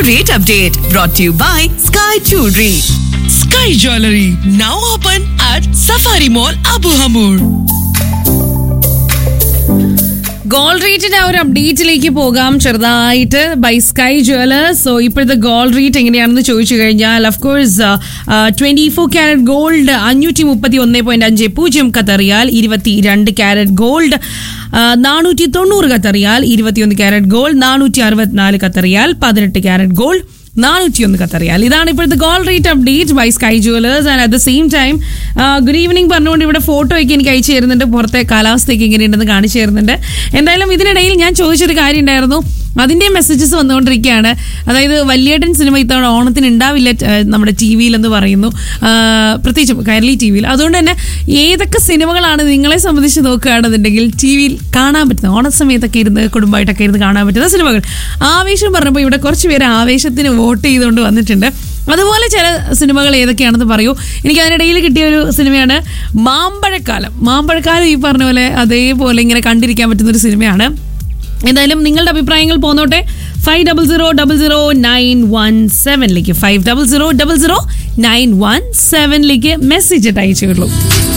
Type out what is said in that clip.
rate update brought to you by Sky Jewelry. Sky Jewelry now open at Safari Mall Abu Hamur. Gold റേറ്റിന്റെ ആ ഒരു അപ്ഡേറ്റിലേക്ക് പോകാം ചെറുതായിട്ട് ബൈ സ്കൈ ജുവലേഴ്സ് സോ ഇപ്പോഴത്തെ gold rate എങ്ങനെയാണെന്ന് ചോദിച്ചു കഴിഞ്ഞാൽ of course twenty four carat gold അഞ്ഞൂറ്റി മുപ്പത്തി ഒന്ന് പോയിന്റ് അഞ്ച് പൂജ്യം കത്തറിയാൽ ഇരുപത്തി രണ്ട് ക്യാരറ്റ് ഗോൾഡ് നാനൂറ്റി തൊണ്ണൂറ് കത്തറിയാൽ ഇരുപത്തിയൊന്ന് ക്യാരറ്റ് ഗോൾഡ് നാനൂറ്റി അറുപത്തിനാല് കത്തറിയാൽ പതിനെട്ട് ക്യാരറ്റ് ഗോൾഡ് നാനൂറ്റിയൊന്ന് കത്തറിയാൽ ഇതാണ് ഇപ്പോഴത്തെ gold rate update by Sky Jewellers and at the same time good evening പറഞ്ഞുകൊണ്ട് ഇവിടെ ഫോട്ടോ ഒക്കെ എനിക്ക് അയച്ചു തരുന്നുണ്ട് പുറത്തെ കാലാവസ്ഥയൊക്കെ എങ്ങനെയുണ്ടെന്ന് കാണിച്ചു തരുന്നുണ്ട് എന്തായാലും ഇതിനിടയിൽ ഞാൻ ചോദിച്ചൊരു കാര്യം ഉണ്ടായിരുന്നു അതിൻ്റെ മെസ്സേജസ് വന്നുകൊണ്ടിരിക്കുകയാണ് അതായത് വല്യേട്ടൻ സിനിമ ഇത്തവണ ഓണത്തിന് ഉണ്ടാവില്ല ഏഹ്, നമ്മുടെ ടി വിയിലെന്ന് പറയുന്നു ആഹ്, പ്രത്യേകിച്ചും കൈരളി ടി വിയിൽ അതുകൊണ്ട് തന്നെ ഏതൊക്കെ സിനിമകളാണ് നിങ്ങളെ സംബന്ധിച്ച് നോക്കുകയാണെന്നുണ്ടെങ്കിൽ ടി വിയിൽ കാണാൻ പറ്റുന്ന ഓണസമയത്തൊക്കെ ഇരുന്ന് കുടുംബമായിട്ടൊക്കെ ഇരുന്ന് കാണാൻ പറ്റുന്ന സിനിമകൾ ആവേശം പറഞ്ഞപ്പോൾ ഇവിടെ കുറച്ച് പേര് ആവേശത്തിന് വോട്ട് ചെയ്തുകൊണ്ട് വന്നിട്ടുണ്ട് അതുപോലെ ചില സിനിമകൾ ഏതൊക്കെയാണെന്ന് പറയൂ എനിക്ക് അതിനിടയിൽ കിട്ടിയ ഒരു സിനിമയാണ് മാമ്പഴക്കാലം മാമ്പഴക്കാലം ഈ പറഞ്ഞ പോലെ അതേപോലെ ഇങ്ങനെ കണ്ടിരിക്കാൻ പറ്റുന്ന ഒരു സിനിമയാണ് എന്തായാലും നിങ്ങളുടെ അഭിപ്രായങ്ങൾ പോന്നോട്ടെ five double zero double zero nine one സെവനിലേക്ക് five double zero double zero nine one സെവനിലേക്ക് മെസ്സേജ് ഇട്ട് അയച്ചുള്ളൂ